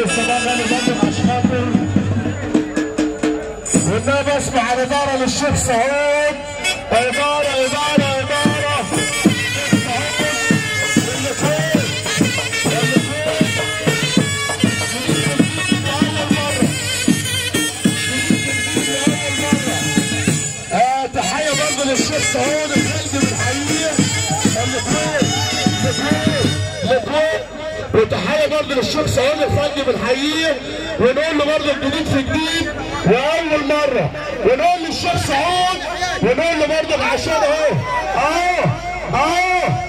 السماء غالي جدا عشان خاطر والنبي بسمع الاداره للشيخ سعود اداره اداره اداره اللي فوق اللي فوق آه تحية برضه للشيخ سعود الخلدي بالحقيقة اللي فوق اللي فوق اللي فوق وتحية برضه للشيخ سعود الخلدي بالحقيقة ونقول له برضه الجديد في جديد وأول مرة ونقول للشيخ سعود ونقول له برضه عشان أهو أهو أهو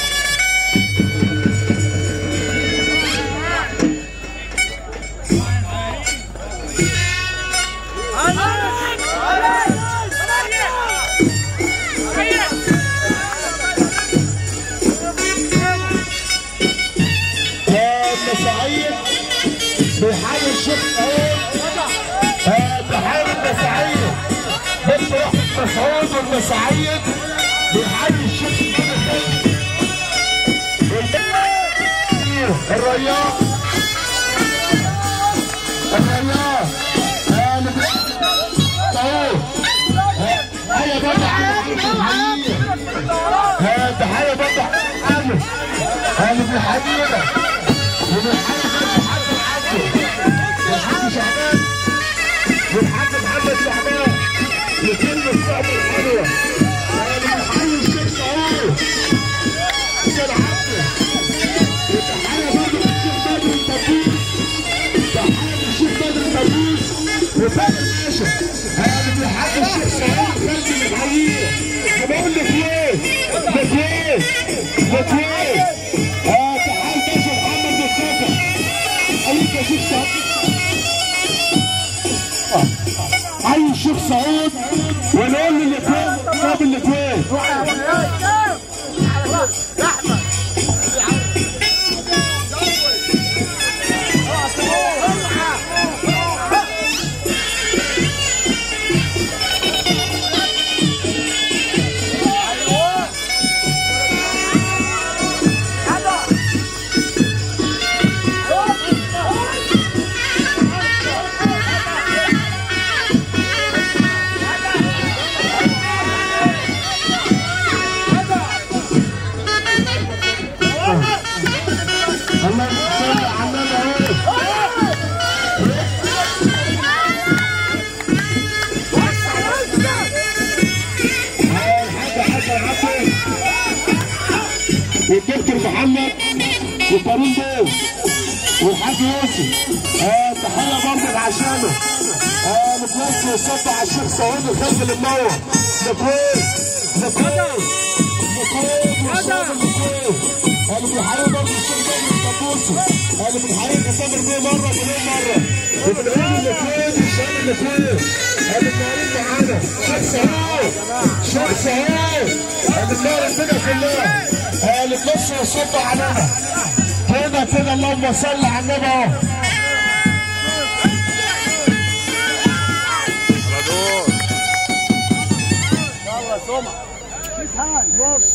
المساعيد بيحيي الشيخ سعود آه، تحية المساعيد بنت واحد مسعود والمساعيد بيحيي الشيخ سعود الرياض الرياض آه، سعود هيا برضه عم الحقيقة آه، تحية برضه عم اهلا بالحبيبه وبالحاج الحاج الحاج والحاج شعبان والحاج محمد شعبان لكل الصعب الحلوه اهلا بالحي الشيخ سعود عشان عبده وتحيه برضه للشيخ بدر الطبيب تحيه للشيخ بدر الطبيب وفادي الباشا اهلا بالحاج الشيخ سعود خالدي الحقيقه بقول لك ليه؟ لك ليه؟ لك ليه؟ اه تعال باشا محمد مصطفى عليك يا شيخ سعود عايز الشيخ سعود ونقول له الاثنين طب الاثنين الله يصلي على النبي الحاج حسن عبد والدكتور محمد وكريم بيه والحاج يوسف آه تحيه برضه عشانه آه متوسط وصب على الشيخ سعود الخلف المنور نكون نكون نكون وصاب نكون انا بنحيي برضه الشيخ بدر الطبوسي انا بنحيي كسامر بيه مره كمان مره وبنقول نكون الشام نكون انا بنقول معانا شيخ سعود شيخ سعود انا بنقول الدنيا كلها اللي بنص وصب علينا كده كده اللهم صل على النبي اهو يلا سمع